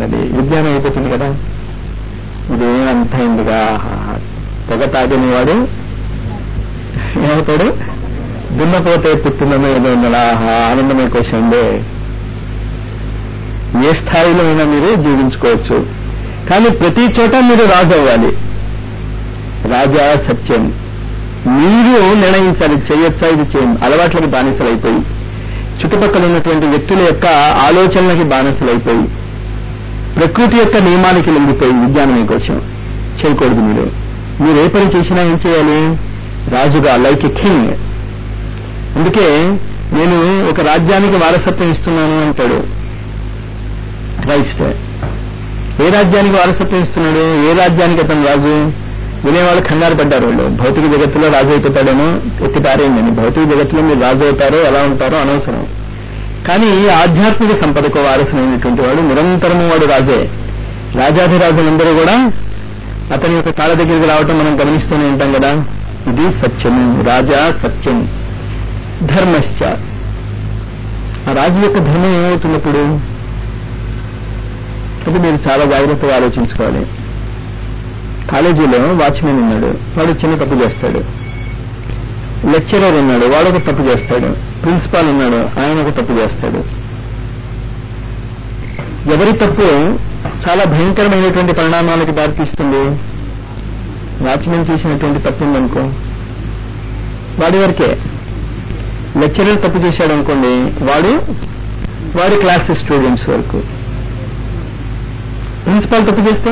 అది విజ్ఞానం అయిపోతుంది కదా ఇది అంత అయిందిగా పొగ తాగినవాడు ఏమవుతాడు దున్నపోతే పుట్టినమో ఏదో ఉన్నదా ఆహా, ఆనందమే క్వశ్చన్ ఏ స్థాయిలో అయినా మీరు జీవించుకోవచ్చు కానీ ప్రతి చోట మీరు రాజు అవ్వాలి రాజా సత్యం మీరు నిర్ణయించాలి చేయొచ్చా ఇది చేయండి అలవాట్లకి బానిసలైపోయి చుట్టుపక్కల ఉన్నటువంటి వ్యక్తుల యొక్క ఆలోచనలకి బానిసలైపోయి ప్రకృతి యొక్క నియమానికి లొంగిపోయి విజ్ఞానం కోసం చేయకూడదు మీరు మీరు ఏ పని చేసినా ఏం చేయాలి రాజుగా లైక్ ఎ కింగ్ అందుకే నేను ఒక రాజ్యానికి వారసత్వం ఇస్తున్నాను అంటాడు క్రైస్ట్ ఏ రాజ్యానికి వారసత్వం ఇస్తున్నాడు ఏ రాజ్యానికి అతను రాజు వినేవాళ్ళు కంగారు పడ్డారు వాళ్ళు భౌతిక జగత్తులో రాజు అయిపోతాడేమో ఎత్తి పారేయండి భౌతిక జగత్తులో మీరు రాజు అవుతారో ఎలా ఉంటారో అనవసరం కానీ ఈ ఆధ్యాత్మిక సంపదకు వారసులైనటువంటి వాడు నిరంతరము వాడు రాజే రాజాధిరాజులందరూ కూడా అతని యొక్క కాళ్ళ దగ్గరికి రావటం మనం గమనిస్తూనే ఉంటాం కదా ఇది సత్యము రాజా సత్యం ధర్మశ్చ ఆ రాజు యొక్క ధర్మం ఏమవుతున్నప్పుడు అది మీరు చాలా జాగ్రత్తగా ఆలోచించుకోవాలి కాలేజీలో వాచ్మెన్ ఉన్నాడు వాడు చిన్న తప్పు చేస్తాడు లెక్చరర్ ఉన్నాడు వాడు ఒక తప్పు చేస్తాడు ప్రిన్సిపాల్ ఉన్నాడు ఆయన ఒక తప్పు చేస్తాడు ఎవరి తప్పు చాలా భయంకరమైనటువంటి పరిణామాలకు దారితీస్తుంది వాచ్మెన్ చేసినటువంటి తప్పు ఉందనుకో వాడి వరకే లెక్చరర్ తప్పు చేశాడు అనుకోండి వాడు వాడి క్లాస్ స్టూడెంట్స్ వరకు ప్రిన్సిపాల్ తప్పు చేస్తే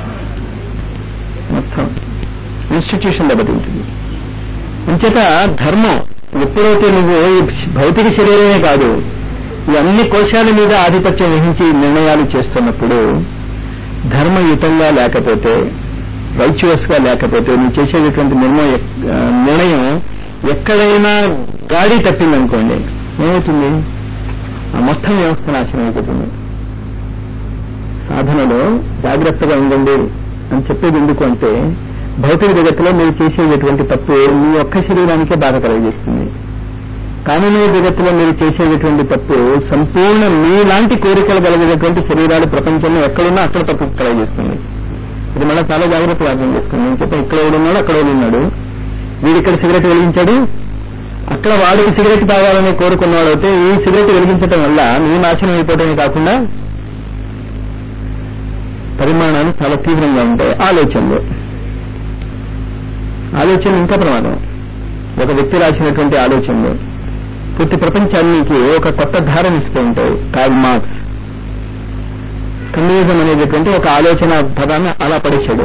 మొత్తం ఇన్స్టిట్యూషన్ దెబ్బతింటుంది అంచేత ధర్మం ఎప్పుడైతే నువ్వు ఈ భౌతిక శరీరమే కాదు ఈ అన్ని కోశాల మీద ఆధిపత్యం వహించి నిర్ణయాలు చేస్తున్నప్పుడు ధర్మయుతంగా లేకపోతే రైచువస్ గా లేకపోతే నువ్వు చేసేటటువంటి నిర్ణయం ఎక్- ఆ, నిర్ణయం ఎక్కడైనా గాడి తప్పిందనుకోండి ఏమవుతుంది ఆ మొత్తం వ్యవస్థ నాశనం అయిపోతుంది సాధనలో జాగ్రత్తగా ఉండండి అని చెప్పేది ఎందుకు అంటే భౌతిక జగత్తులో మీరు చేసేటటువంటి తప్పు మీ ఒక్క శరీరానికే బాధ కలగజేస్తుంది కానూనీ జగత్తులో మీరు చేసేటటువంటి తప్పు సంపూర్ణ మీలాంటి కోరికలు కలిగేటటువంటి శరీరాలు ప్రపంచంలో ఎక్కడున్నా అక్కడ తప్పు కలగజేస్తుంది ఇది మళ్ళీ చాలా జాగ్రత్తగా అర్థం చేసుకోండి నేను చెప్పాను ఇక్కడ ఎవడున్నాడు అక్కడ ఎవడు ఉన్నాడు వీడు ఇక్కడ సిగరెట్ వెలిగించాడు అక్కడ వాడికి సిగరెట్ తాగాలని కోరుకున్నవాడు అయితే ఈ సిగరెట్ వెలిగించడం వల్ల నీ నాశనం అయిపోవడమే కాకుండా పరిమాణాలు చాలా తీవ్రంగా ఉంటాయి ఆలోచనలు ఆలోచనలు ఇంకా ప్రమాదం ఒక వ్యక్తి రాసినటువంటి ఆలోచనలు పూర్తి ప్రపంచానికి ఒక కొత్త ధారణ ఇస్తూ ఉంటాయి కార్ల్ మార్క్స్ కమ్యూనిజం అనేటటువంటి ఒక ఆలోచన పదాన్ని అలా పడేశాడు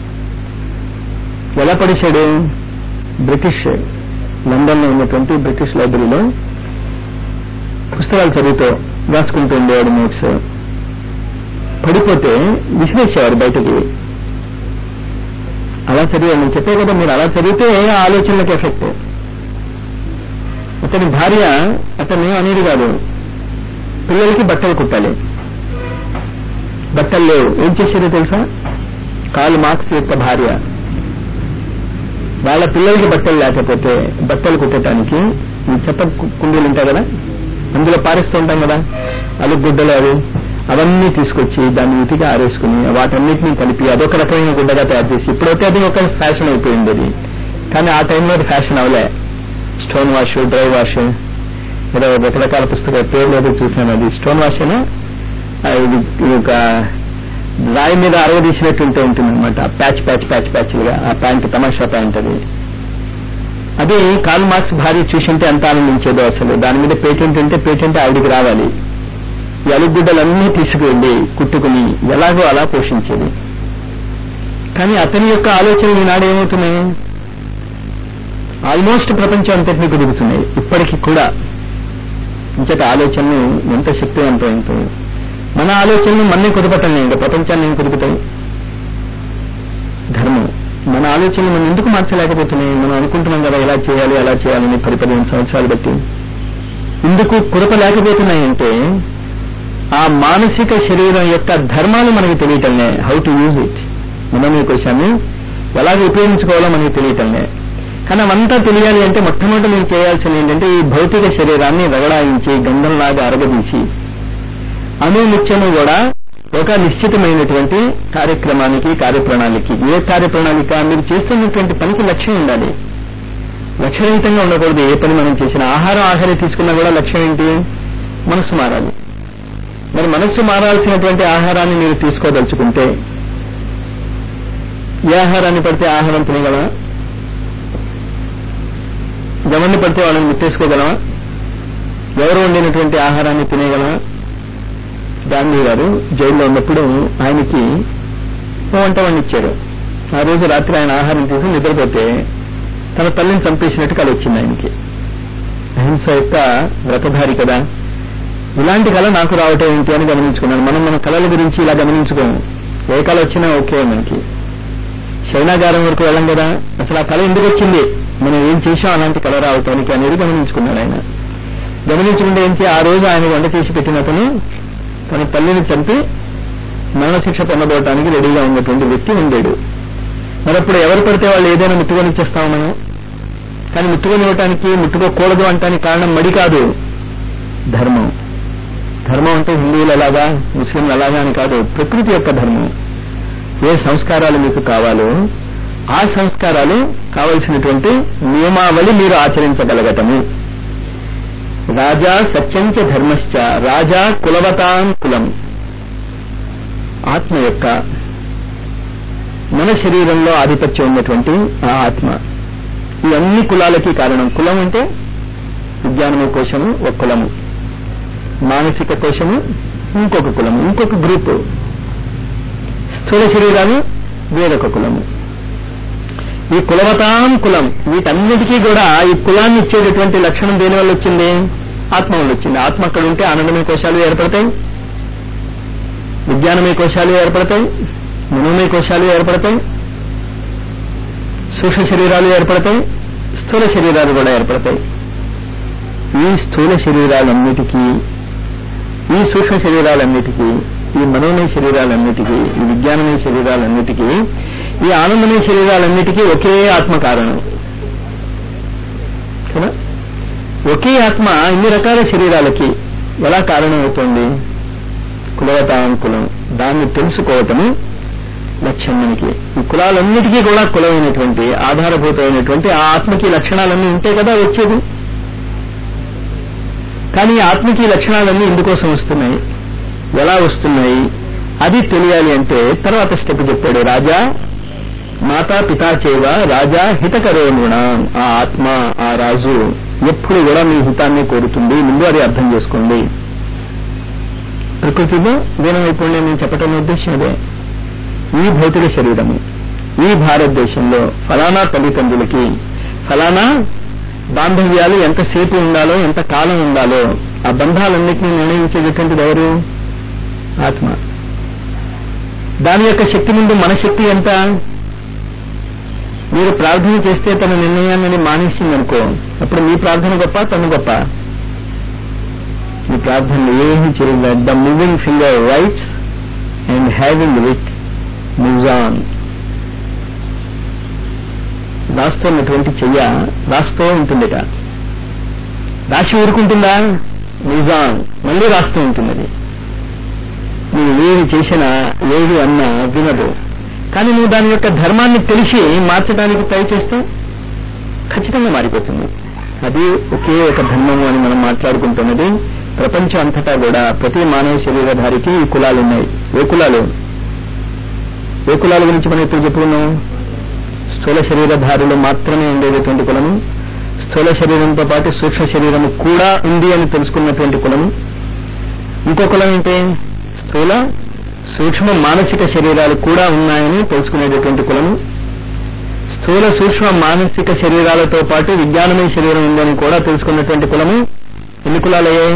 ఎలా పడేశాడు బ్రిటిష్ లండన్ లో ఉన్నటువంటి బ్రిటిష్ లైబ్రరీలో పుస్తకాలు చదువుతూ రాసుకుంటూ ఉండేవాడు నోట్స్ పడిపోతే విసిరేసేవారు బయటకి అలా చదివాను నేను చెప్పే కదా మీరు అలా చదివితే ఆ ఆలోచనలకు ఎఫెక్ట్ అతని భార్య అతన్ని అనేది కాదు పిల్లలకి బట్టలు కుట్టాలి బట్టలు లేవు ఏం చేశారో తెలుసా కాల్ మార్క్స్ యొక్క భార్య వాళ్ళ పిల్లలకి బట్టలు లేకపోతే బట్టలు కుట్టడానికి ఈ చెత్త కు- కుండీలు ఉంటాయి కదా అందులో పారేస్తూ ఉంటాం కదా అలుగు గుడ్డలు అవి అవన్నీ తీసుకొచ్చి దాన్ని ఉతికి ఆరేసుకుని వాటన్నిటిని కలిపి అదొక రకమైన గుడ్డగా తయారు చేసి ఇప్పుడైతే అది ఒక ఫ్యాషన్ అయిపోయింది అది కానీ ఆ టైంలో అది ఫ్యాషన్ అవలే స్టోన్ వాష్ డ్రై వాష్ ఏదో రకరకాల పుస్తకాల పేర్లు ఏదో చూసాను అది స్టోన్ వాష్ అయినా ఇది ఇది ఒక రాయి మీద అరవదీసినట్టు ఉంటూ ఉంటుంది అనమాట ప్యాచ్ ప్యాచ్ ప్యాచ్ ప్యాచ్లుగా ఆ ప్యాంట్ తమాషా ప్యాంట్ అది అది కాల్ మార్క్స్ భార్య చూసింటే ఎంత ఆనందించేదో అసలు దాని మీద పేటెంట్ ఉంటే పేటెంట్ ఆవిడికి రావాలి ఈ అలుగుడ్డలన్నీ తీసుకువెళ్ళి కుట్టుకుని ఎలాగో అలా పోషించేది కానీ అతని యొక్క ఆలోచనలు ఈనాడు ఏమవుతున్నాయి ఆల్మోస్ట్ ప్రపంచం అంతటినీ కుదురుతున్నాయి ఇప్పటికీ కూడా ఇంచేత ఆలోచనలు ఎంత శక్తివంతమైందో మన ఆలోచనలు మన్నే కుదపటండి ఇంకా ప్రపంచాన్ని ఏం కుదుపుతాయి ధర్మం మన ఆలోచనలు మనం ఎందుకు మార్చలేకపోతున్నాయి మనం అనుకుంటున్నాం కదా ఇలా చేయాలి అలా చేయాలని పది పదిహేను సంవత్సరాలు బట్టి ఎందుకు కుదపలేకపోతున్నాయంటే ఆ మానసిక శరీరం యొక్క ధర్మాలు మనకి తెలియటంలే హౌ టు యూజ్ ఇట్ మనమే కోశాన్ని ఎలాగ ఉపయోగించుకోవాలో మనకి తెలియటంలే కానీ అవంతా తెలియాలి అంటే మొట్టమొదటి మీరు చేయాల్సింది ఏంటంటే ఈ భౌతిక శరీరాన్ని రగడాయించి గంధంలాగా అరగదీసి అణు నిత్యము కూడా ఒక నిశ్చితమైనటువంటి కార్యక్రమానికి కార్యప్రణాళికి ఏ కార్యప్రణాళిక మీరు చేస్తున్నటువంటి పనికి లక్ష్యం ఉండాలి లక్ష్యరహితంగా ఉండకూడదు ఏ పని మనం చేసినా ఆహారం ఆహారం తీసుకున్నా కూడా లక్ష్యం ఏంటి మనస్సు మారాలి మరి మనస్సు మారాల్సినటువంటి ఆహారాన్ని మీరు తీసుకోదలుచుకుంటే ఏ ఆహారాన్ని పడితే ఆహారం తినగలమా ఎవరిని పడితే వాళ్ళని ముట్టేసుకోగలమా ఎవరు వండినటువంటి ఆహారాన్ని తినేయగలమా గాంధీ గారు జైల్లో ఉన్నప్పుడు ఆయనకి ఓ వంట వండిచ్చారు ఆ రోజు రాత్రి ఆయన ఆహారం తీసి నిద్రపోతే తన తల్లిని చంపేసినట్టు కళ వచ్చింది ఆయనకి అహింస యొక్క వ్రతధారి కదా ఇలాంటి కళ నాకు రావటం ఏంటి అని గమనించుకున్నాను మనం మన కళల గురించి ఇలా గమనించుకోము ఏ కళ వచ్చినా ఓకే మనకి శైనాగారం వరకు వెళ్ళం కదా అసలు ఆ కళ ఎందుకు వచ్చింది మనం ఏం చేశాం అలాంటి కళ రావటానికి అనేది గమనించుకున్నాడు ఆయన గమనించుకుంటే ఏంటి ఆ రోజు ఆయన వంట చేసి పెట్టిన అతను తన తల్లిని చంపి మరణశిక్ష పొందబోవటానికి రెడీగా ఉన్నటువంటి వ్యక్తి ఉండేడు మరప్పుడు ఎవరు పడితే వాళ్ళు ఏదైనా ముట్టుకొని ఇచ్చేస్తాం మనం కానీ ముట్టుకొని ఇవ్వటానికి ముట్టుకోకూడదు అంటానికి కారణం మడి కాదు ధర్మం ధర్మం అంటే హిందువులు ఎలాగా ముస్లింలు ఎలాగా అని కాదు ప్రకృతి యొక్క ధర్మం ఏ సంస్కారాలు మీకు కావాలో ఆ సంస్కారాలు కావలసినటువంటి నియమావళి మీరు ఆచరించగలగటము రాజా సత్యంచ ధర్మశ్చ రాజా కులవతాం కులం ఆత్మ యొక్క మన శరీరంలో ఆధిపత్యం ఉన్నటువంటి ఆ ఆత్మ ఈ అన్ని కులాలకి కారణం కులం అంటే విజ్ఞానము కోశము ఒక కులము మానసిక కోశము ఇంకొక కులము ఇంకొక గ్రూపు స్థూల శరీరాలు వేరొక కులము ఈ కులవతాం కులం వీటన్నిటికీ కూడా ఈ కులాన్ని ఇచ్చేటటువంటి లక్షణం దేని వల్ల వచ్చింది ఆత్మ వల్ల వచ్చింది ఆత్మ అక్కడ ఉంటే ఆనందమయ కోశాలు ఏర్పడతాయి విజ్ఞానమయ కోశాలు ఏర్పడతాయి మనోమయ కోశాలు ఏర్పడతాయి సూక్ష్మ శరీరాలు ఏర్పడతాయి స్థూల శరీరాలు కూడా ఏర్పడతాయి ఈ స్థూల శరీరాలన్నిటికీ ఈ సూక్ష్మ శరీరాలన్నిటికీ ఈ మనోమయ శరీరాలన్నిటికీ ఈ విజ్ఞానమయ శరీరాలన్నిటికీ ఈ ఆనందమయ శరీరాలన్నిటికీ ఒకే ఆత్మ కారణం కదా ఒకే ఆత్మ ఇన్ని రకాల శరీరాలకి ఎలా కారణం అవుతుంది కులవతాంకులం దాన్ని తెలుసుకోవటము లక్ష్యం మనకి ఈ కులాలన్నిటికీ కూడా కులమైనటువంటి ఆధారభూతమైనటువంటి ఆ ఆత్మకి లక్షణాలన్నీ ఉంటే కదా వచ్చేది కానీ ఈ ఆత్మకి లక్షణాలన్నీ ఎందుకోసం వస్తున్నాయి ఎలా వస్తున్నాయి అది తెలియాలి అంటే తర్వాత స్టెప్ చెప్పాడు రాజా మాతా పితా చేవ రాజా హితకరో నృణం ఆ ఆత్మ ఆ రాజు ఎప్పుడు కూడా మీ హితాన్ని కోరుతుంది ముందు అది అర్థం చేసుకోండి ప్రకృతిలో దీనమైపోయింది నేను చెప్పటం ఉద్దేశం అదే ఈ భౌతిక శరీరము ఈ భారతదేశంలో ఫలానా తల్లిదండ్రులకి ఫలానా బాంధవ్యాలు ఎంతసేపు ఉండాలో ఎంత కాలం ఉండాలో ఆ బంధాలన్నింటినీ నిర్ణయించేటటువంటిది ఎవరు ఆత్మ దాని యొక్క శక్తి ముందు మన శక్తి ఎంత మీరు ప్రార్థన చేస్తే తన నిర్ణయాన్ని మానేసిందనుకో అప్పుడు మీ ప్రార్థన గొప్ప తను గొప్ప మీ ప్రార్థనలు ఏమీ చేయలేదు the moving finger writes and having with moves on రాస్తున్నటువంటి చెయ్య రాస్తూ ఉంటుందిట రాసి ఊరుకుంటుందా నిజాం మళ్ళీ రాస్తూ ఉంటుంది అది నువ్వు ఏది చేసినా ఏది అన్నా వినదు కానీ నువ్వు దాని యొక్క ధర్మాన్ని తెలిసి మార్చడానికి ట్రై చేస్తే ఖచ్చితంగా మారిపోతుంది అది ఒకే ఒక ధర్మము అని మనం మాట్లాడుకుంటున్నది ప్రపంచం అంతటా కూడా ప్రతి మానవ శరీరధారికి ఈ కులాలు ఉన్నాయి ఏ కులాలు ఏ కులాల గురించి మనం ఇప్పుడు చెప్పుకున్నాం స్థూల శరీరధారులు మాత్రమే ఉండేటటువంటి కులము స్థూల శరీరంతో పాటు సూక్ష్మ శరీరము కూడా ఉంది అని తెలుసుకున్నటువంటి కులము ఇంకో కులం ఏంటి స్థూల సూక్ష్మ మానసిక శరీరాలు కూడా ఉన్నాయని తెలుసుకునేటటువంటి కులము స్థూల సూక్ష్మ మానసిక శరీరాలతో పాటు విజ్ఞానమయ శరీరం ఉందని కూడా తెలుసుకున్నటువంటి కులము ఎన్ని కులాలయ్యాయి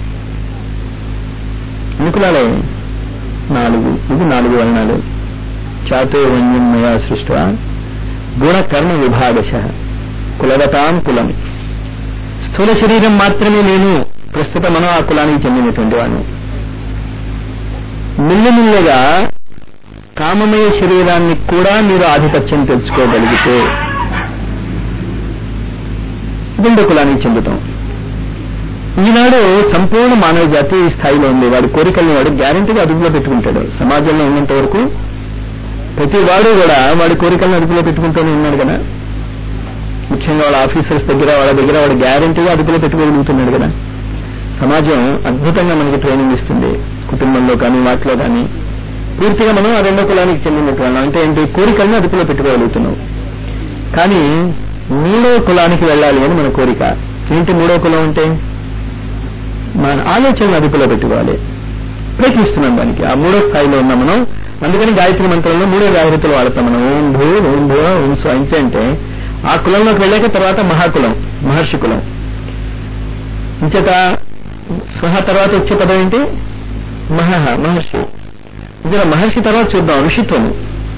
ఎన్ని కులాలయ్యాయి నాలుగు ఇది నాలుగు వర్ణాలు చాతుర్వన్యం మయా సృష్ట గుణకర్మ విభాగశ కులవతాం కులం స్థూల శరీరం మాత్రమే నేను ప్రస్తుతం మనం ఆ కులానికి చెందినటువంటి వాడిని మెల్లమెల్లగా కామమయ శరీరాన్ని కూడా మీరు ఆధిపత్యం తెలుసుకోగలిగితే రెండో కులానికి చెందుతాం ఈనాడు సంపూర్ణ మానవ జాతి ఈ స్థాయిలో ఉంది వాడి కోరికల్ని వాడు గ్యారంటీగా అదుపులో పెట్టుకుంటాడు సమాజంలో ఉన్నంత వరకు ప్రతి వాడు కూడా వాడి కోరికలను అదుపులో పెట్టుకుంటూనే ఉన్నాడు కదా ముఖ్యంగా వాళ్ళ ఆఫీసర్స్ దగ్గర వాళ్ళ దగ్గర వాడు గ్యారంటీగా అదుపులో పెట్టుకోగలుగుతున్నాడు కదా సమాజం అద్భుతంగా మనకి ట్రైనింగ్ ఇస్తుంది కుటుంబంలో కానీ వాటిలో కానీ పూర్తిగా మనం ఆ రెండో కులానికి చెందినట్టు వాళ్ళం అంటే ఏంటి కోరికలను అదుపులో పెట్టుకోగలుగుతున్నాం కానీ మూడో కులానికి వెళ్ళాలి అని మన కోరిక ఏంటి మూడో కులం అంటే మన ఆలోచనలు అదుపులో పెట్టుకోవాలి ప్రయత్నిస్తున్నాం దానికి ఆ మూడో స్థాయిలో ఉన్నాం మనం అందుకని గాయత్రి మంత్రంలో మూడో జాగ్రత్తలు వాడతాం మనం ఓం భూ ఓం భూ ఓం స్వ అంతే అంటే ఆ కులంలోకి వెళ్ళాక తర్వాత మహాకులం మహర్షి కులం ఇంచేత స్వహ తర్వాత వచ్చే పదం ఏంటి మహహ మహర్షి ఇక్కడ మహర్షి తర్వాత చూద్దాం ఋషిత్వము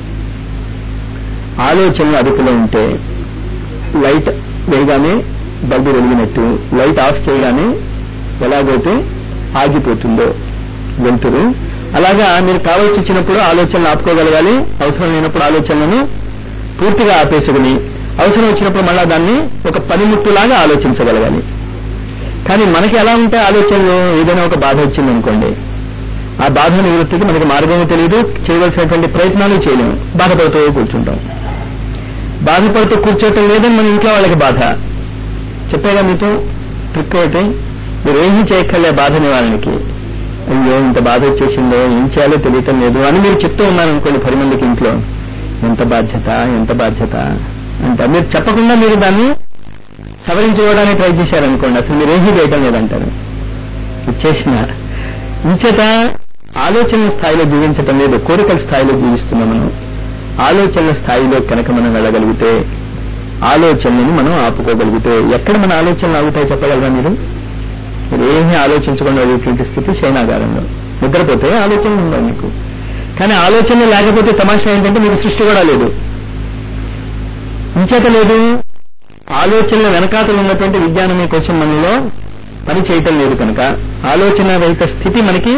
ఆలోచనలు అదుపులో ఉంటే లైట్ వేయగానే బల్బు వెలిగినట్టు లైట్ ఆఫ్ చేయగానే ఎలాగైతే ఆగిపోతుందో వెలుతురు అలాగా మీరు కావాల్సి వచ్చినప్పుడు ఆలోచనలు ఆపుకోగలగాలి అవసరం లేనప్పుడు ఆలోచనలను పూర్తిగా ఆపేసుకుని అవసరం వచ్చినప్పుడు మళ్ళా దాన్ని ఒక పనిముట్టులాగా ఆలోచించగలగాలి కానీ మనకి ఎలా ఉంటాయి ఆలోచనలు ఏదైనా ఒక బాధ వచ్చిందనుకోండి ఆ బాధ నివృత్తికి మనకి మార్గమే తెలియదు చేయవలసినటువంటి ప్రయత్నాలు చేయలేము బాధపడుతూ కూర్చుంటాం బాధపడుతూ కూర్చోవటం లేదని మన ఇంట్లో వాళ్ళకి బాధ చెప్పేగా మీతో ట్రిక్ ఒకటి మీరు ఏమీ చేయక్కర్లే బాధ నివారణకి అయ్యో ఇంత బాధ వచ్చేసిందో ఏం చేయాలో తెలియటం లేదు అని మీరు చెప్తూ ఉన్నారనుకోండి పది మందికి ఇంట్లో ఎంత బాధ్యత ఎంత బాధ్యత అంటే మీరు చెప్పకుండా మీరు దాన్ని సవరించుకోవడానికి ట్రై చేశారనుకోండి అసలు మీరు ఏమీ చేయటం లేదంటారు ఇచ్చేసిన ఇంచేత ఆలోచనల స్థాయిలో జీవించటం లేదు కోరికల స్థాయిలో జీవిస్తున్నాం మనం ఆలోచనల స్థాయిలో కనుక మనం వెళ్ళగలిగితే ఆలోచనలను మనం ఆపుకోగలిగితే ఎక్కడ మన ఆలోచనలు ఆగుతాయి చెప్పగలరా మీరు మీరు ఏమీ ఆలోచించకుండా అయ్యేటువంటి స్థితి శయనాగారంలో నిద్రపోతే ఆలోచనలు ఉండవు మీకు కానీ ఆలోచనలు లేకపోతే తమాషా ఏంటంటే మీకు సృష్టి కూడా లేదు ఇంచేత లేదు ఆలోచనల వెనకాతలు ఉన్నటువంటి విజ్ఞానం కోసం మనలో పని చేయటం లేదు కనుక ఆలోచన రహిత స్థితి మనకి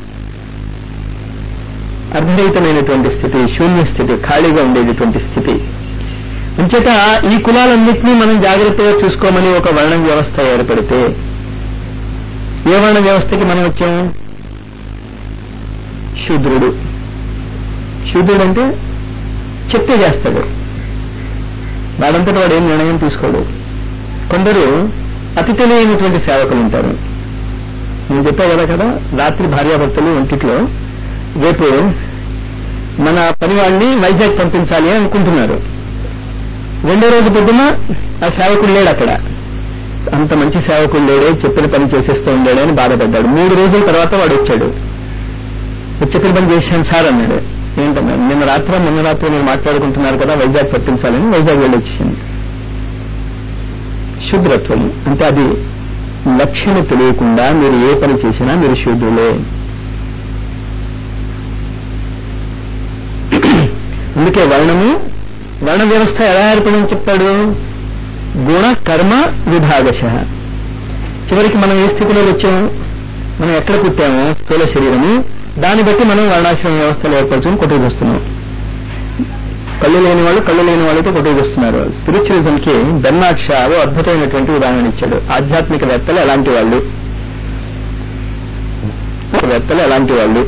అర్ధరహితమైనటువంటి స్థితి శూన్య స్థితి ఖాళీగా ఉండేటటువంటి స్థితి అంచేత ఈ కులాలన్నింటినీ మనం జాగ్రత్తగా చూసుకోమని ఒక వర్ణ వ్యవస్థ ఏర్పడితే ఏ వర్ణ వ్యవస్థకి మనం వచ్చాం శూద్రుడు శూద్రుడు అంటే చెప్తే చేస్తాడు వాడంతటి వాడు ఏం నిర్ణయం తీసుకోడు కొందరు అతి తెలియనటువంటి సేవకులు ఉంటారు నేను చెప్పా కదా కదా రాత్రి భార్యాభర్తలు ఒంటిట్లో రేపు మన పని వాళ్ళని వైజాగ్ పంపించాలి అనుకుంటున్నారు రెండో రోజు పొద్దున ఆ సేవకుడు లేడు అక్కడ అంత మంచి సేవకుడు లేడే చెప్పిన పని చేసేస్తూ ఉండాడు అని బాధపడ్డాడు మూడు రోజుల తర్వాత వాడు వచ్చాడు చెప్పిన పని చేశాను సార్ అన్నాడు ఏంటన్నారు నిన్న రాత్రి మొన్న రాత్రి మీరు మాట్లాడుకుంటున్నారు కదా వైజాగ్ పంపించాలని వైజాగ్ వెళ్ళి వచ్చింది శుద్రత్వం అంటే అది లక్ష్యము తెలియకుండా మీరు ఏ పని చేసినా మీరు శూద్రులే అందుకే వర్ణము వర్ణ వ్యవస్థ ఎలా ఏర్పడని చెప్పాడు గుణ కర్మ విభాగశ చివరికి మనం ఏ స్థితిలో వచ్చాము మనం ఎక్కడ పుట్టామో స్థూల శరీరము దాన్ని బట్టి మనం వర్ణాశ్రమ వ్యవస్థలు ఏర్పరచుకుని కొట్టుకొస్తున్నాం కళ్ళు లేని వాళ్ళు కళ్ళు లేని వాళ్ళతో కొట్టుకొస్తున్నారు స్పిరిచువలిజంకి బెర్నాడ్ షా ఓ అద్భుతమైనటువంటి ఉదాహరణ ఇచ్చాడు ఆధ్యాత్మిక వేత్తలు ఎలాంటి వాళ్ళు వేత్తలు ఎలాంటి వాళ్ళు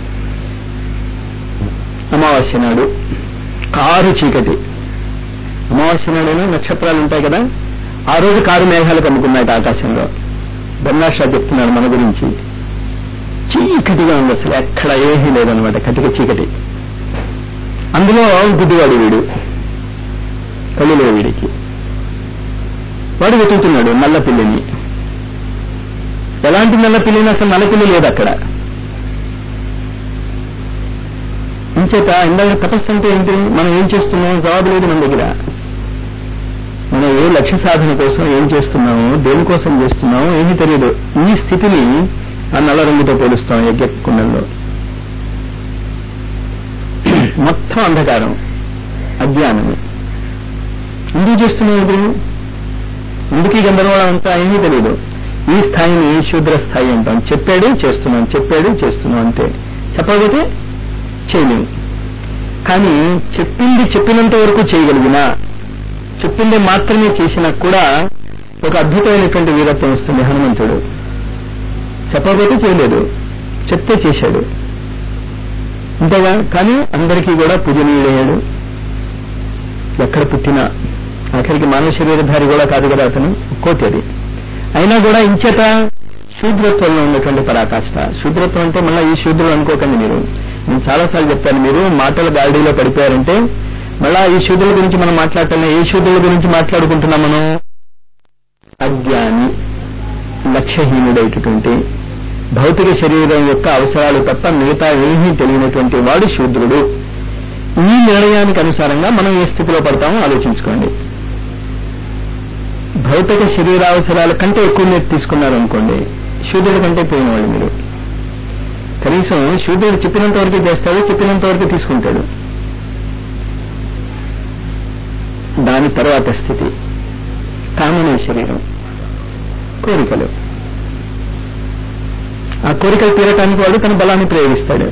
అమావాస్య నాడు కారు చీకటి అమావాస్య నాడైనా నక్షత్రాలు ఉంటాయి కదా ఆ రోజు కారు మేఘాలు కమ్ముకున్నాయి ఆకాశంలో బెర్నాడ్ షా చెప్తున్నాడు మన గురించి చీకటిగా ఉంది అసలు ఎక్కడ ఏమీ లేదనమాట కటిక చీకటి అందులో గుడ్డివాడు వీడు కళ్ళు లేవు వీడికి వాడు వెతుకుతున్నాడు నల్ల పిల్లిని ఎలాంటి నల్ల పిల్లిని అసలు నల్ల పిల్లి లేదు అక్కడ ఇంచేత ఇందాక తపస్సు అంటే ఏంటి మనం ఏం చేస్తున్నాం జవాబు లేదు మన దగ్గర మనం ఏ లక్ష్య సాధన కోసం ఏం చేస్తున్నామో దేనికోసం చేస్తున్నామో ఏమీ తెలియదు ఈ స్థితిని ఆ నల్ల రంగుతో పోలుస్తాం యజ్ఞకుండంలో మొత్తం అంధకారం అజ్ఞానము ఎందుకు చేస్తున్నాం ఇది ఎందుకు ఈ గందరగోళం అంతా ఏమీ తెలియదు ఈ స్థాయిని శూద్ర స్థాయి అంటాం చెప్పాడు చేస్తున్నాం చెప్పాడు చేస్తున్నాం అంతే చెప్పకపోతే చేయలేము కానీ చెప్పింది చెప్పినంత వరకు చేయగలిగినా చెప్పింది మాత్రమే చేసినా కూడా ఒక అద్భుతమైనటువంటి వీరత్వం వస్తుంది హనుమంతుడు చెప్పకపోతే చేయలేదు చెప్తే చేశాడు అంతేగా కానీ అందరికీ కూడా పూజనీయుడయ్యాడు ఎక్కడ పుట్టినా ఆఖరికి మానవ శరీరధారి కూడా కాదు కదా అతను కోటి అది అయినా కూడా ఇంచేత శూద్రత్వంలో ఉన్నటువంటి పరాకాష్ట శూద్రత్వం అంటే మళ్ళీ ఈ శూద్రులు అనుకోకండి మీరు నేను చాలాసార్లు చెప్పాను మీరు మాటల గాడిలో పడిపోయారంటే మళ్ళా ఈ శూద్రుల గురించి మనం మాట్లాడటం ఏ శూద్రుల గురించి మాట్లాడుకుంటున్నాం మనం అజ్ఞాని లక్ష్యహీనుడైనటువంటి భౌతిక శరీరం యొక్క అవసరాలు తప్ప మిగతా ఏమీ తెలియనటువంటి వాడు శూద్రుడు ఈ నిర్ణయానికి అనుసారంగా మనం ఏ స్థితిలో పడతామో ఆలోచించుకోండి భౌతిక శరీరావసరాల కంటే ఎక్కువ మీరు తీసుకున్నారనుకోండి శూద్రుడి కంటే పోయినవాడు మీరు కనీసం శూద్రుడు చెప్పినంత వరకు చేస్తాడు చెప్పినంత వరకు తీసుకుంటాడు దాని తర్వాత స్థితి కామనే శరీరం కోరికలు ఆ కోరికలు తీరటానికి వాడు తన బలాన్ని ప్రయోగిస్తాడు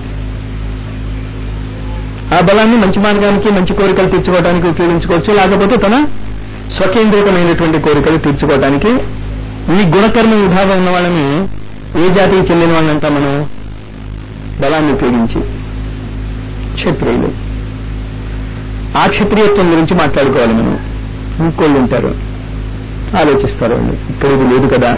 ఆ బలాన్ని మంచి మార్గానికి మంచి కోరికలు తీర్చుకోవడానికి ఉపయోగించుకోవచ్చు లేకపోతే తన స్వకేంద్రితమైనటువంటి కోరికలు తీర్చుకోవడానికి ఈ గుణకర్మ విభాగం ఉన్న వాళ్ళని ఏ జాతికి చెందిన వాళ్ళంతా మనం బలాన్ని ఉపయోగించి క్షత్రియులు ఆ క్షత్రియత్వం గురించి మాట్లాడుకోవాలి మనం ఇంకోళ్ళు ఉంటారు ఆలోచిస్తారు వాళ్ళు ఇక్కడ ఇది లేదు కదా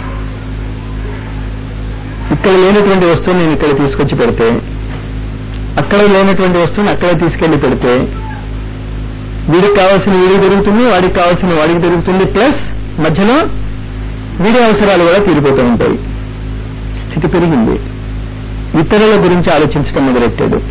ఇక్కడ లేనటువంటి వస్తువు నేను ఇక్కడ తీసుకొచ్చి పెడితే అక్కడ లేనటువంటి వస్తువుని అక్కడ తీసుకెళ్లి పెడితే వీడికి కావాల్సిన వీడికి దొరుకుతుంది వాడికి కావాల్సిన వాడికి దొరుకుతుంది ప్లస్ మధ్యలో వీడి అవసరాలు కూడా తీరిపోతూ ఉంటాయి స్థితి పెరిగింది ఇతరుల గురించి ఆలోచించడం మొదలెట్టాడు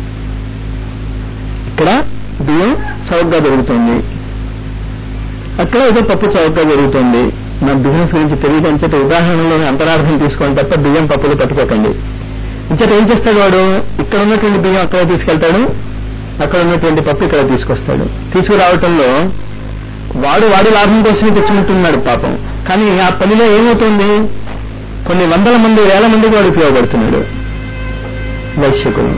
ఇక్కడ బియ్యం చౌకగా దొరుకుతుంది అక్కడ ఏదో పప్పు చౌకగా జరుగుతుంది నా బిజినెస్ గురించి తెలియదంచేట ఉదాహరణలోని అంతరార్థం తీసుకోండి తప్ప బియ్యం పప్పులు పట్టుకోకండి ఇంచేత ఏం చేస్తాడు వాడు ఇక్కడ ఉన్నటువంటి బియ్యం అక్కడ తీసుకెళ్తాడు అక్కడ ఉన్నటువంటి పప్పు ఇక్కడ తీసుకొస్తాడు తీసుకురావటంలో వాడు వాడి లాభం కోసమే తెచ్చుకుంటున్నాడు పాపం కానీ ఆ పనిలో ఏమవుతుంది కొన్ని వందల మంది వేల మందికి వాడు ఉపయోగపడుతున్నాడు వైశ్యకుడు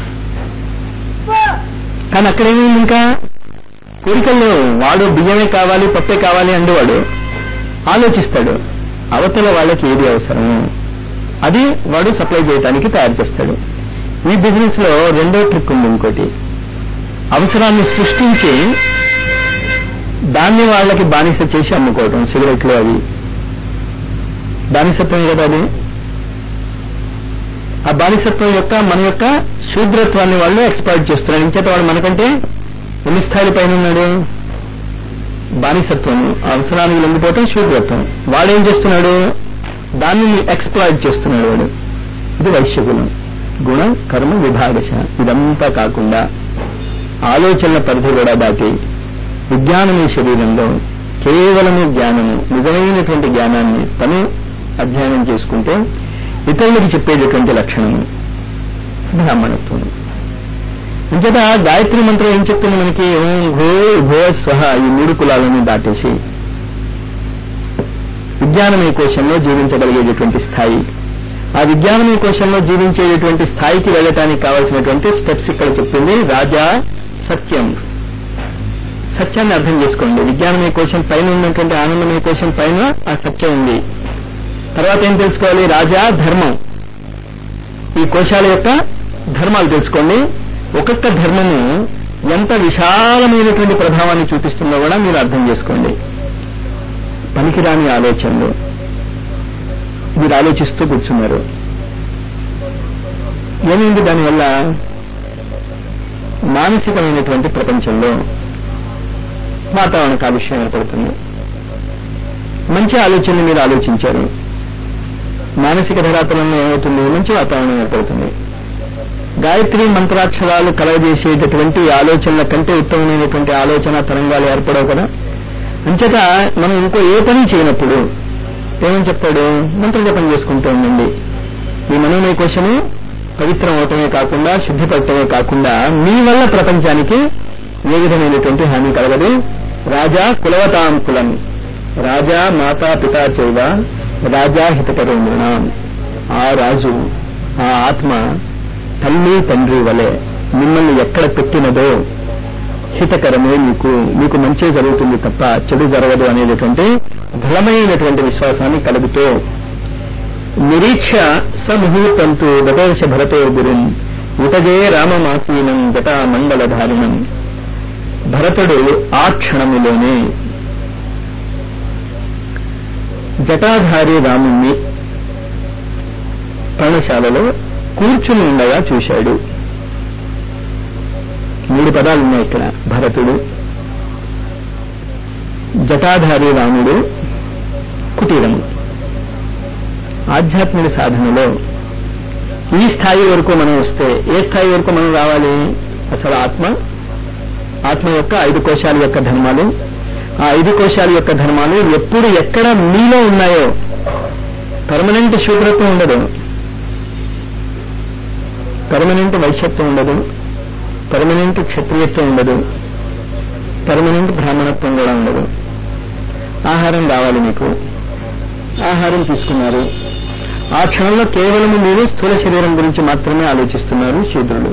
కానీ అక్కడేమైంది ఇంకా కోరికల్లో వాడు బియ్యమే కావాలి పప్పే కావాలి అండేవాడు ఆలోచిస్తాడు అవతల వాళ్ళకి ఏది అవసరం అది వాడు సప్లై చేయడానికి తయారు చేస్తాడు ఈ బిజినెస్ లో రెండో ట్రిక్ ఉంది ఇంకోటి అవసరాన్ని సృష్టించి దాన్ని వాళ్ళకి బానిస చేసి అమ్ముకోవటం సిగరెట్లు అవి బానిసత్వం కదా అది ఆ బానిసత్వం యొక్క మన యొక్క శూద్రత్వాన్ని వాళ్ళు ఎక్స్పర్ట్ చేస్తున్నారు ఇంచేత వాడు మనకంటే ఎన్ని స్థాయిల పైన ఉన్నాడు బానిసత్వం అవసరానికి లొంగిపోవటం శూద్రత్వం వాడేం చేస్తున్నాడు దాన్ని ఎక్స్ప్లాయిట్ చేస్తున్నాడు వాడు ఇది వైశ్యకులం గుణ కర్మ విభాగశ ఇదంతా కాకుండా ఆలోచనల పరిధి కూడా దాటి విజ్ఞానమే శరీరంలో కేవలము జ్ఞానము నిజమైనటువంటి జ్ఞానాన్ని తను అధ్యయనం చేసుకుంటే ఇతరులకు చెప్పేటటువంటి లక్షణము బ్రాహ్మణత్వం అంచేత గాయత్రి మంత్రం ఏం చెప్తుంది మనకి ఓం భూ భో స్వహ ఈ మూడు కులాలను దాటేసి విజ్ఞానమయ కోశంలో జీవించగలిగేటటువంటి స్థాయి ఆ విజ్ఞానమయ కోశంలో జీవించేటటువంటి స్థాయికి వెళ్ళటానికి కావాల్సినటువంటి స్టెప్స్ ఇక్కడ చెప్తుంది రాజా సత్యం సత్యాన్ని అర్థం చేసుకోండి విజ్ఞానమయ కోశం పైన ఉన్నటువంటి ఆనందమయ కోశం పైన ఆ సత్యం ఉంది తర్వాత ఏం తెలుసుకోవాలి రాజా ధర్మం ఈ కోశాల యొక్క ధర్మాలు తెలుసుకోండి ఒక్కొక్క ధర్మము ఎంత విశాలమైనటువంటి ప్రభావాన్ని చూపిస్తుందో కూడా మీరు అర్థం చేసుకోండి పనికిరాని ఆలోచనలు మీరు ఆలోచిస్తూ కూర్చున్నారు ఏమైంది దానివల్ల మానసికమైనటువంటి ప్రపంచంలో వాతావరణ కాలుష్యం ఏర్పడుతుంది మంచి ఆలోచనలు మీరు ఆలోచించారు మానసిక ధరాతలంలో ఏమవుతుంది మంచి వాతావరణం ఏర్పడుతుంది గాయత్రి మంత్రాక్షరాలు కలగజేసేటటువంటి ఆలోచనల కంటే ఉత్తమమైనటువంటి ఆలోచన తరంగాలు ఏర్పడవు కదా అంచేత మనం ఇంకో ఏ పని చేయనప్పుడు ఏమని చెప్తాడు మంత్ర జపం చేసుకుంటూ ఉండండి ఈ మనోమయ కోశము పవిత్రం అవటమే కాకుండా శుద్ధిపడటమే కాకుండా మీ వల్ల ప్రపంచానికి ఏ విధమైనటువంటి హాని కలగదు రాజా కులవతాం కులం రాజా మాతా పితా చైవ రాజా హితపరేంద్రనాం ఆ రాజు ఆ ఆత్మ తల్లి తండ్రి వలె మిమ్మల్ని ఎక్కడ పెట్టినదో హితకరమే మీకు మీకు మంచి జరుగుతుంది తప్ప చెడు జరగదు అనేటటువంటి దృఢమైనటువంటి విశ్వాసాన్ని కలుగుతూ నిరీక్ష సముహూర్తంతు దదర్శ భరతో గురున్ ఉతగే రామమాసీనం జటా మంగళధారిణం భరతుడు ఆ క్షణములోనే జటాధారి రాముణ్ణి పర్ణశాలలో కూర్చుని ఉండగా చూశాడు మూడు పదాలు ఉన్నాయి ఇక్కడ భరతుడు జటాధారి రాముడు కుటీరము ఆధ్యాత్మిక సాధనలో ఈ స్థాయి వరకు మనం వస్తే ఏ స్థాయి వరకు మనం రావాలి అసలు ఆత్మ ఆత్మ యొక్క ఐదు కోశాల యొక్క ధర్మాలు ఆ ఐదు కోశాల యొక్క ధర్మాలు ఎప్పుడు ఎక్కడ మీలో ఉన్నాయో పర్మనెంట్ శూద్రత్వం ఉండదు పర్మనెంట్ వైశ్యత్వం ఉండదు పర్మనెంట్ క్షత్రియత్వం ఉండదు పర్మనెంట్ బ్రాహ్మణత్వం కూడా ఉండదు ఆహారం కావాలి మీకు ఆహారం తీసుకున్నారు ఆ క్షణంలో కేవలం మీరు స్థూల శరీరం గురించి మాత్రమే ఆలోచిస్తున్నారు శూద్రులు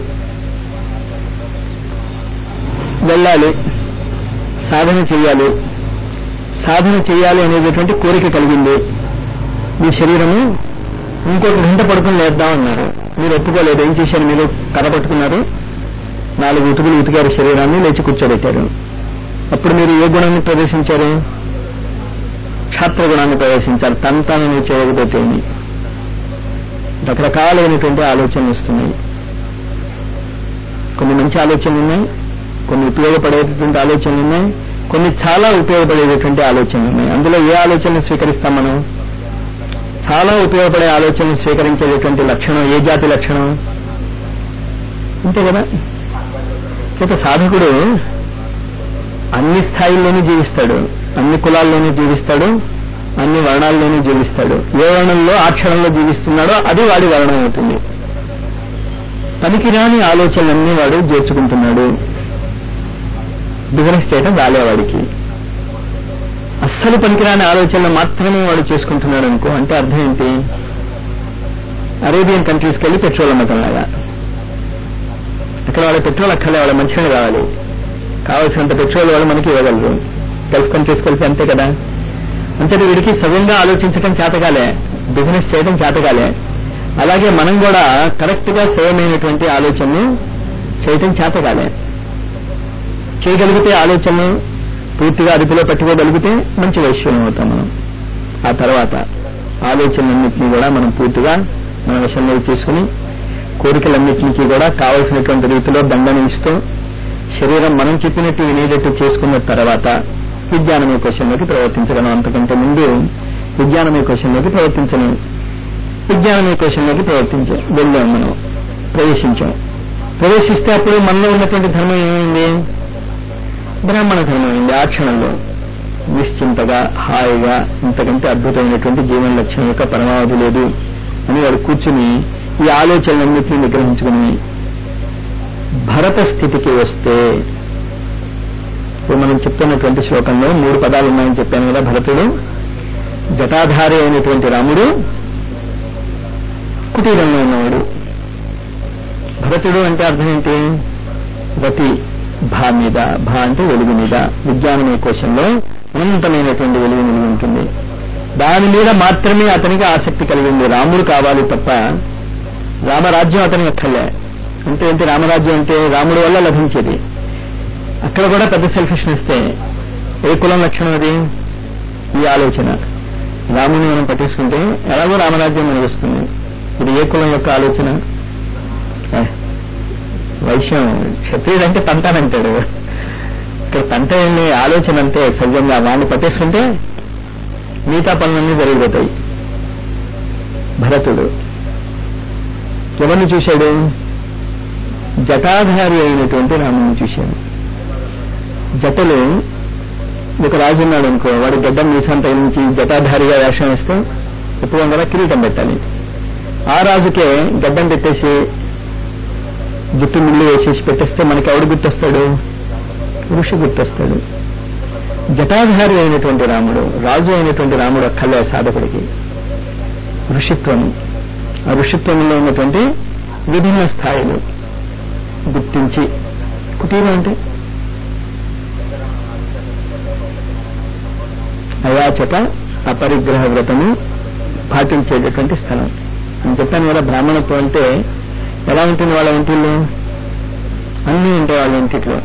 వెళ్ళాలి సాధన చేయాలి సాధన చేయాలి అనేటటువంటి కోరిక కలిగింది మీ శరీరము ఇంకొక గంట పడుకుని లేద్దామన్నారు మీరు ఒప్పుకోలేదు ఏం చేశారు మీరు కథ పట్టుకున్నారు నాలుగు ఉతుకులు ఉతికారు శరీరాన్ని లేచి కూర్చోబెట్టారు అప్పుడు మీరు ఏ గుణాన్ని ప్రదర్శించారు క్షాత్ర గుణాన్ని ప్రదర్శించారు తన తాను నువ్వు చేయకపోతే రకరకాలైనటువంటి ఆలోచనలు వస్తున్నాయి కొన్ని మంచి ఆలోచనలు ఉన్నాయి కొన్ని ఉపయోగపడేటటువంటి ఆలోచనలు ఉన్నాయి కొన్ని చాలా ఉపయోగపడేటటువంటి ఆలోచనలు ఉన్నాయి అందులో ఏ ఆలోచనలు స్వీకరిస్తాం మనం చాలా ఉపయోగపడే ఆలోచనలు స్వీకరించేటటువంటి లక్షణం ఏ జాతి లక్షణం అంతే కదా ఇక సాధకుడు అన్ని స్థాయిల్లోనూ జీవిస్తాడు అన్ని కులాల్లోనూ జీవిస్తాడు అన్ని వర్ణాల్లోనూ జీవిస్తాడు ఏ వర్ణంలో ఆ క్షణంలో జీవిస్తున్నాడో అది వాడి వర్ణం అవుతుంది పనికిరాని ఆలోచనలన్నీ వాడు చేర్చుకుంటున్నాడు బిజినెస్ చేయడం రాలేవాడికి అస్సలు పనికిరాని ఆలోచనలు మాత్రమే వాడు చేసుకుంటున్నాడు అనుకో అంటే అర్థం ఏంటి అరేబియన్ కంట్రీస్కి వెళ్ళి పెట్రోల్ అమ్మకంలాగా అక్కడ వాళ్ళ పెట్రోల్ అక్కలే వాళ్ళ మంచిగా కావాలి కావాల్సినంత పెట్రోల్ వాళ్ళు మనకి ఇవ్వగలరు గల్ఫ్ కంట్రీస్కి వెళ్తే అంతే కదా అంతటి వీడికి సవ్యంగా ఆలోచించడం చేతకాలే బిజినెస్ చేయడం చేతకాలే అలాగే మనం కూడా కరెక్ట్ గా సేవమైనటువంటి ఆలోచనలు చేయటం చేతకాలే చేయగలిగితే ఆలోచనలు పూర్తిగా అదుపులో పెట్టుకోగలిగితే మంచి వైశ్యం అవుతాం మనం ఆ తర్వాత ఆలోచనలన్నింటినీ కూడా మనం పూర్తిగా మన వశంలో చేసుకుని కోరికలన్నింటినీ కూడా కావలసినటువంటి రీతిలో దండన ఇస్తూ శరీరం మనం చెప్పినట్టు వినేటట్టు చేసుకున్న తర్వాత విజ్ఞానమయ క్వశ్చన్లోకి ప్రవర్తించగలం అంతకంటే ముందు విజ్ఞానమయ క్వశ్చన్లోకి ప్రవర్తించలేం విజ్ఞానమయ క్వశ్చన్లోకి ప్రవర్తించాం వెళ్ళాం మనం ప్రవేశించాం ప్రవేశిస్తే అప్పుడు మనలో ఉన్నటువంటి ధర్మం ఏమైంది బ్రాహ్మణ ధర్మం అయింది ఆ క్షణంలో నిశ్చింతగా హాయిగా ఇంతకంటే అద్భుతమైనటువంటి జీవన లక్ష్యం యొక్క పరమావధి లేదు అని వాడు కూర్చుని ఈ ఆలోచనలన్నింటినీ నిగ్రహించుకుని భరత స్థితికి వస్తే ఇప్పుడు మనం చెప్తున్నటువంటి శ్లోకంలో మూడు పదాలు ఉన్నాయని చెప్పాను కదా భరతుడు జటాధారి అయినటువంటి రాముడు కుటీరంలో ఉన్నవాడు భరతుడు అంటే అర్థం ఏంటి రతి భా మీద భా అంటే వెలుగు మీద విజ్ఞానమయ కోశంలో అనంతమైనటువంటి వెలుగు నిలిగి ఉంటుంది దాని మీద మాత్రమే అతనికి ఆసక్తి కలిగింది రాముడు కావాలి తప్ప రామరాజ్యం అతనికి అక్కర్లే అంటే ఏంటి రామరాజ్యం అంటే రాముడు వల్ల లభించేది అక్కడ కూడా పెద్ద సెల్ఫిష్నెస్తే ఏ కులం లక్షణం అది ఈ ఆలోచన రాముని మనం పట్టించుకుంటే ఎలాగో రామరాజ్యం మనకు వస్తుంది ఇది ఏ కులం యొక్క ఆలోచన ఏ, వైశ్యం క్షత్రియుడు అంటే తంతానంటాడు ఇక్కడ తంట వెళ్ళే ఆలోచన అంటే సవ్యంగా వాడిని పట్టేసుకుంటే మిగతా పనులన్నీ జరిగిపోతాయి భరతుడు ఎవరిని చూశాడు జటాధారి అయినటువంటి రాముని చూశాడు జటలు ఒక రాజు ఉన్నాడు అనుకో వాడు గడ్డం మీసం తగిలించి జటాధారిగా వేషం వేస్తే ఎప్పుడు కదా కిరీటం పెట్టాలి ఆ రాజుకే గడ్డం పెట్టేసి జుట్టు మిల్లు వేసేసి పెట్టేస్తే మనకి ఎవడు గుర్తొస్తాడు ఋషి గుర్తొస్తాడు జటాధారి అయినటువంటి రాముడు రాజు అయినటువంటి రాముడు అక్కలే సాధకుడికి ఋషిత్వం ఆ ఋషిత్వంలో ఉన్నటువంటి విభిన్న స్థాయిలు గుర్తించి కుటీరం అంటే అయాచక అపరిగ్రహ వ్రతము పాటించేటటువంటి స్థలం నేను చెప్పాను కదా బ్రాహ్మణత్వం అంటే ఎలా ఉంటుంది వాళ్ళ ఇంటిల్లో అన్నీ ఉంటాయి వాళ్ళ ఇంటిలో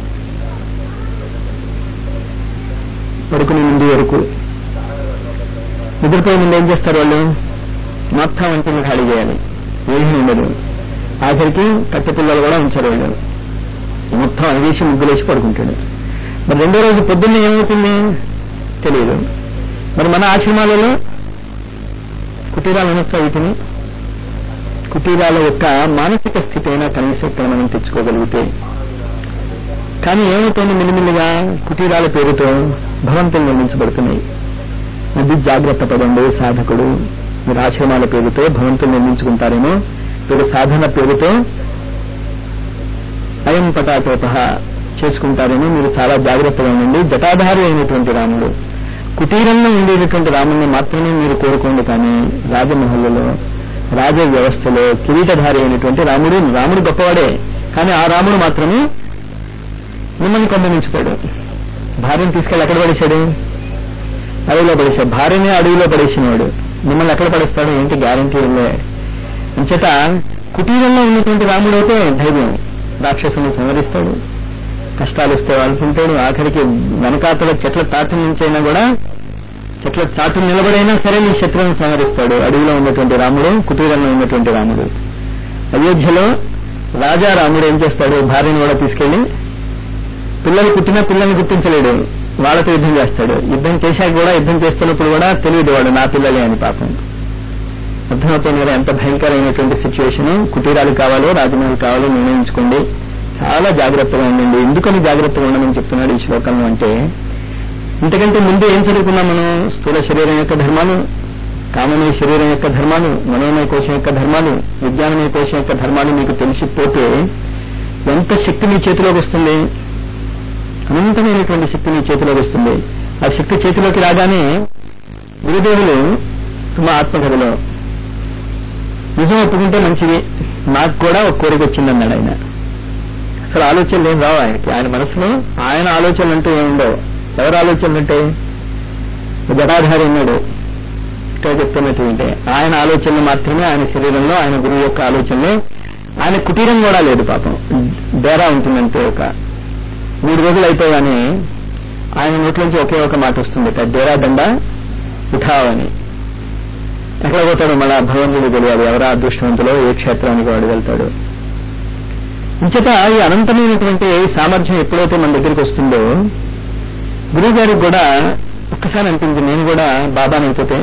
పడుకునే ముందు వరకు నిద్రపోయే ముందు ఏం చేస్తారు వాళ్ళు మొత్తం వంటిని ఖాళీ చేయాలి ఏమీ ఉండదు ఆఖరికి కట్టె పిల్లలు కూడా ఉంచారు వాళ్ళు మొత్తం అడిగేసి ముగ్గులేసి పడుకుంటాడు మరి రెండో రోజు పొద్దున్నే ఏమవుతుంది తెలియదు మరి మన ఆశ్రమాలలో కుటీరాలు అనొచ్చా వీటిని కుటీరాల యొక్క మానసిక స్థితి అయినా కనీసం ఇక్కడ మనం తెచ్చుకోగలిగితే కానీ ఏమవుతుంది మిల్లిమిల్లిగా కుటీరాల పేరుతో భవంతులు నిర్మించబడుతున్నాయి అది జాగ్రత్త పడండి సాధకుడు మీరు ఆశ్రమాల పేరుతో భవంతులు నిర్మించుకుంటారేమో మీరు సాధన పేరుతో అయం పటాటోప చేసుకుంటారేమో మీరు చాలా జాగ్రత్తగా ఉండండి జటాధారి అయినటువంటి రాముడు కుటీరంలో ఉండేటటువంటి రాముడిని మాత్రమే మీరు కోరుకోండి కానీ రాజమహల్లో రాజ వ్యవస్థలో కిరీటధారి అయినటువంటి రాముడు రాముడు గొప్పవాడే కానీ ఆ రాముడు మాత్రమే మిమ్మల్ని కొందనించుతాడు భార్యను తీసుకెళ్ళి ఎక్కడ పడేశాడు అడవిలో పడేశాడు భార్యనే అడవిలో పడేసినవాడు మిమ్మల్ని ఎక్కడ పడేస్తాడు ఏంటి గ్యారంటీ ఉందే అంచేత కుటీరంలో ఉన్నటువంటి రాముడు అయితే ధైర్యం రాక్షసుని సంహరిస్తాడు కష్టాలు వస్తే వాడుకుంటాడు ఆఖరికి వెనకాతల చెట్ల తాటి నుంచైనా కూడా చెట్ల చాటు నిలబడైనా సరే నీ శత్రువుని సంహరిస్తాడు అడవిలో ఉన్నటువంటి రాముడు కుటీరంలో ఉన్నటువంటి రాముడు అయోధ్యలో రాజా రాముడు ఏం చేస్తాడు భార్యను కూడా తీసుకెళ్లి పిల్లలు పుట్టినా పిల్లల్ని గుర్తించలేడు వాళ్ళతో యుద్ధం చేస్తాడు యుద్ధం చేశాక కూడా యుద్ధం చేస్తున్నప్పుడు కూడా తెలియదు వాడు నా పిల్లలే అని పాపం అర్థమవుతుంది కదా ఎంత భయంకరమైనటువంటి సిచ్యువేషన్ కుటీరాలు కావాలో రాజమహల్ కావాలో నిర్ణయించుకోండి చాలా జాగ్రత్తగా ఉండండి ఎందుకని జాగ్రత్తగా ఉండమని చెప్తున్నాడు ఈ శ్లోకంలో అంటే ఇంతకంటే ముందు ఏం చదువుకున్నాం మనం స్థూల శరీరం యొక్క ధర్మాలు కామమయ శరీరం యొక్క ధర్మాలు మనోమయ కోశం యొక్క ధర్మాలు విజ్ఞానమయ కోశం యొక్క ధర్మాలు మీకు తెలిసిపోతే ఎంత శక్తి మీ చేతిలోకి వస్తుంది అనంతమైనటువంటి శక్తి మీ చేతిలోకి వస్తుంది ఆ శక్తి చేతిలోకి రాగానే గురుదేవులు మా ఆత్మకథలో నిజం ఒప్పుకుంటే మంచిది నాకు కూడా ఒక కోరిక వచ్చిందన్నాడు ఆయన అసలు ఆలోచనలు ఏం రావు ఆయనకి ఆయన మనసులో ఆయన ఆలోచనలు అంటూ ఏముండవు ఎవరు ఆలోచనలు అంటే జటాధారి ఉన్నాడు ఇక్కడ చెప్తున్నట్టు ఏంటే ఆయన ఆలోచనలు మాత్రమే ఆయన శరీరంలో ఆయన గురువు యొక్క ఆలోచనలు ఆయన కుటీరం కూడా లేదు పాపం డేరా ఉంటుందంటే ఒక మూడు రోజులు అయిపోగానే ఆయన నోట్లోంచి ఒకే ఒక మాట వస్తుంది డేరా దండ ఉఠావ్ అని ఎక్కడ పోతాడు మళ్ళా భగవంతుడు తెలియాలి ఎవరా అదృష్టవంతులో ఏ క్షేత్రానికి వాడు వెళ్తాడు ఇంచేత ఈ అనంతమైనటువంటి సామర్థ్యం ఎప్పుడైతే మన దగ్గరికి వస్తుందో గురువు గారికి కూడా ఒక్కసారి అనిపించింది నేను కూడా బాబాని అయిపోతే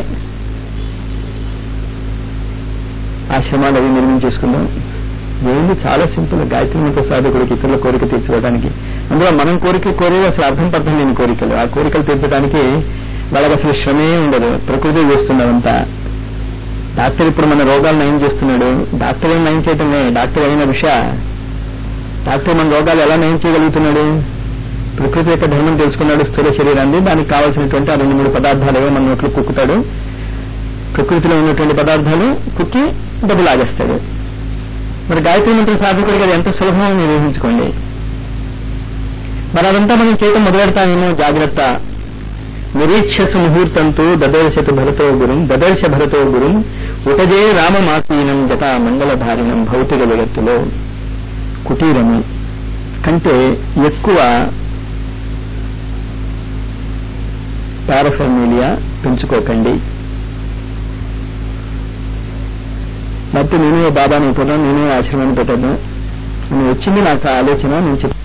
ఆశ్రమాలు అవి నిర్మించేసుకుందాం ఏంది చాలా సింపుల్ గాయత్రి మంత్ర సాధకుడికి ఇతరుల కోరిక తీర్చుకోవడానికి అందులో మనం కోరిక కోరేది అసలు అర్థం పర్థం లేని కోరికలు ఆ కోరికలు తీర్చడానికి వాళ్ళకి అసలు శ్రమే ఉండదు ప్రకృతి చేస్తున్నదంతా డాక్టర్ ఇప్పుడు మన రోగాలు నయం చేస్తున్నాడు డాక్టర్ ఏం నయం చేయటమే డాక్టర్ అయిన విష డాక్టర్ మన రోగాలు ఎలా నయం చేయగలుగుతున్నాడు ప్రకృతి యొక్క ధర్మం తెలుసుకున్నాడు స్థూల శరీరాన్ని దానికి కావాల్సినటువంటి ఆ రెండు మూడు పదార్థాలు ఏవో మన నోట్లు కుక్కుతాడు ప్రకృతిలో ఉన్నటువంటి పదార్థాలు కుక్కి డబ్బు లాగేస్తాడు మరి గాయత్రి మంత్ర సాధకుడికి అది ఎంత సులభమో మీరు ఊహించుకోండి మరి అదంతా మనం చేయటం మొదలెడతామేమో జాగ్రత్త నిరీక్షసు ముహూర్తంతో దదర్శతు భరతో గురుం దదర్శ భరతో గురుం ఉటజే రామమాసీనం జత మంగళధారిణం భౌతిక జగత్తులో కుటీరము కంటే ఎక్కువ పారఫర్మీలియా పెంచుకోకండి లేకపోతే నేనే బాబాని అయిపోతాను నేనే ఆశ్రమాన్ని పెట్టాను అని వచ్చింది నాకు ఆ ఆలోచన నేను చెప్తాను